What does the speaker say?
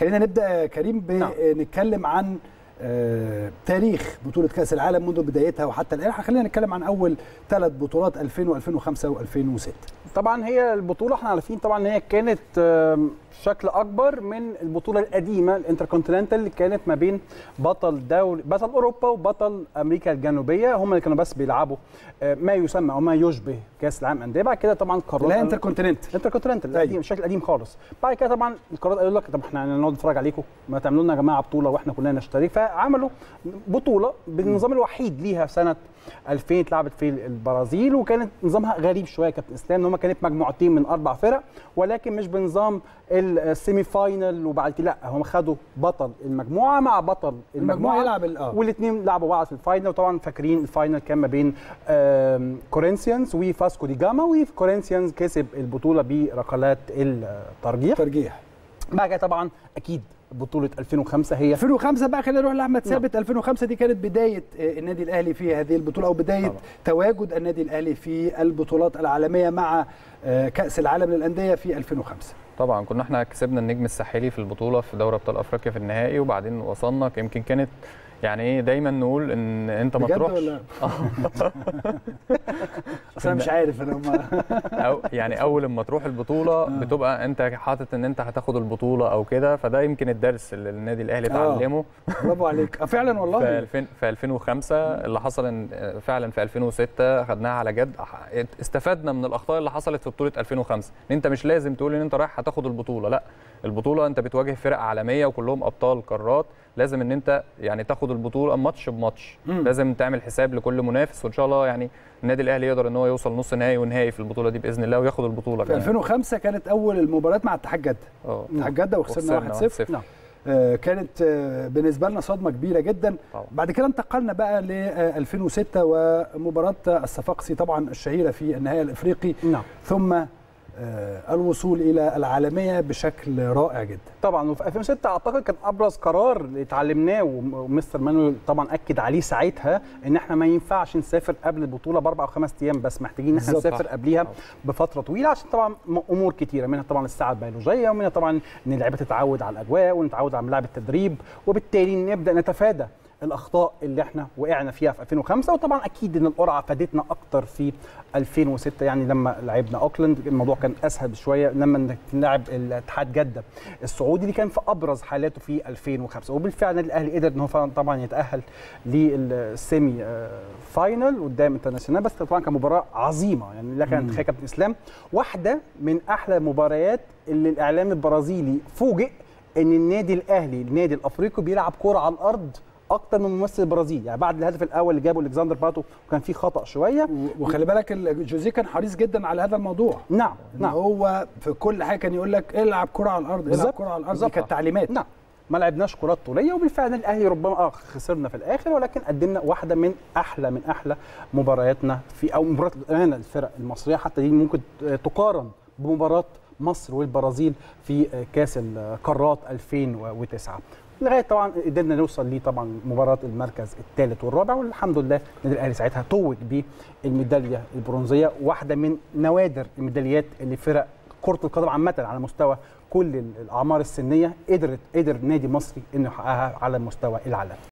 خلينا نبدا يا كريم بنتكلم عن آه، تاريخ بطولة كأس العالم منذ بدايتها وحتى الآن خلينا نتكلم عن أول ثلاث بطولات 2000 و2005 و2006 طبعا هي البطوله احنا عارفين طبعا ان هي كانت آم، شكل اكبر من البطوله القديمه الانتركونتيننتال اللي كانت ما بين بطل دول بطل اوروبا وبطل امريكا الجنوبيه هم اللي كانوا بس بيلعبوا آه، ما يسمى او ما يشبه كاس العالم انديه بعد كده طبعا قرروا لا انتركونتيننت انتركونتيننتال أيوة. القديم الشكل القديم خالص بعد كده طبعا القرارات قالوا لك طب احنا هنقعد نتفرج عليكم ما تعملوا لنا يا جماعه بطوله واحنا كلنا نشترك فعملوا بطوله بالنظام الوحيد ليها في سنه 2000 اتلعبت في البرازيل وكانت نظامها غريب شويه يا كابتن اسلام ان هم كانت مجموعتين من اربع فرق ولكن مش بنظام السيمي فاينل وبعد كده لا هم خدوا بطل المجموعه مع بطل المجموعة المجموعه يلعب ال- اه والاثنين لعبوا بعض في الفاينل وطبعا فاكرين الفاينل كان ما بين آم، كورنثيانز وفاسكو دي جاما وكورنثيانز كسب البطوله بركلات الترجيح ترجيح بعد كده طبعا اكيد بطوله 2005 هي 2005 بقى خلينا نروح لاحمد نعم. ثابت 2005 دي كانت بدايه آه، النادي الاهلي في هذه البطوله او بدايه طبعا. تواجد النادي الاهلي في البطولات العالميه مع آه، كاس العالم للانديه في 2005 طبعا كنا احنا كسبنا النجم الساحلي في البطوله في دوري ابطال افريقيا في النهائي وبعدين وصلنا يمكن كانت يعني ايه دايما نقول ان انت ما بجد تروحش ولا اصل انا مش عارف انا هم أو يعني اول ما تروح البطوله بتبقى انت حاطط ان انت هتاخد البطوله او كده فده يمكن الدرس اللي النادي الاهلي آه. اتعلمه برافو عليك آه، فعلا في والله 2000 في 2005 اللي حصل ان فعلا في 2006 خدناها على جد استفدنا من الاخطاء اللي حصلت في بطوله 2005 ان انت مش لازم تقول ان انت رايح هتاخد البطوله لا البطوله انت بتواجه فرق عالميه وكلهم ابطال قارات لازم ان انت يعني تاخد البطوله ماتش بماتش مم. لازم تعمل حساب لكل منافس وان شاء الله يعني النادي الاهلي يقدر ان هو يوصل نص نهائي ونهائي في البطوله دي باذن الله وياخد البطوله في كمان 2005 كانت اول المباريات مع اتحاد جده اه اتحاد جده وخسرنا 1-0 نعم آه، كانت آه، بالنسبه لنا صدمه كبيره جدا طبعا. بعد كده انتقلنا بقى ل 2006 ومباراه الصفاقسي طبعا الشهيره في النهائي الافريقي نعم ثم آه، الوصول الى العالميه بشكل رائع جدا طبعا وفي 2006 اعتقد كان ابرز قرار اللي اتعلمناه ومستر مانويل طبعا اكد عليه ساعتها ان احنا ما ينفعش نسافر قبل البطوله باربع او خمس ايام بس محتاجين ان احنا بالظبط. نسافر قبليها بفتره طويله عشان طبعا م- امور كتيره منها طبعا الساعه البيولوجيه ومنها طبعا ان اللعيبه تتعود على الاجواء ونتعود على ملاعب التدريب وبالتالي نبدا نتفادى الاخطاء اللي احنا وقعنا فيها في 2005 وطبعا اكيد ان القرعه فادتنا اكتر في 2006 يعني لما لعبنا اوكلاند الموضوع كان اسهل شويه لما انك نلعب الاتحاد جده السعودي اللي كان في ابرز حالاته في 2005 وبالفعل النادي الاهلي قدر ان هو فعلاً طبعا يتاهل للسيمي آه، فاينل قدام انترناسيونال بس طبعا كان مباراه عظيمه يعني اللي كانت تخيل كابتن اسلام واحده من احلى المباريات اللي الاعلام البرازيلي فوجئ ان النادي الاهلي النادي الافريقي بيلعب كوره على الارض اكتر من ممثل البرازيل يعني بعد الهدف الاول اللي جابه الكسندر باتو وكان فيه خطا شويه و- وخلي بالك ال- جوزيه كان حريص جدا على هذا الموضوع نعم ان نعم هو في كل حاجه كان يقول لك العب كره على الارض العب بالظبط. كره على الارض دي بالظبط. كانت تعليمات نعم ما لعبناش كرات طوليه وبالفعل النادي الاهلي ربما اه خسرنا في الاخر ولكن قدمنا واحده من احلى من احلى مبارياتنا في او مباراه الامانه الفرق المصريه حتى دي ممكن تقارن بمباراه مصر والبرازيل في كاس القارات 2009 لغايه طبعا قدرنا نوصل ليه طبعا مباراه المركز الثالث والرابع والحمد لله النادي الاهلي ساعتها توج بالميداليه البرونزيه واحده من نوادر الميداليات اللي فرق كره القدم عامه على مستوى كل الاعمار السنيه قدرت قدر نادي مصري انه يحققها على المستوى العالمي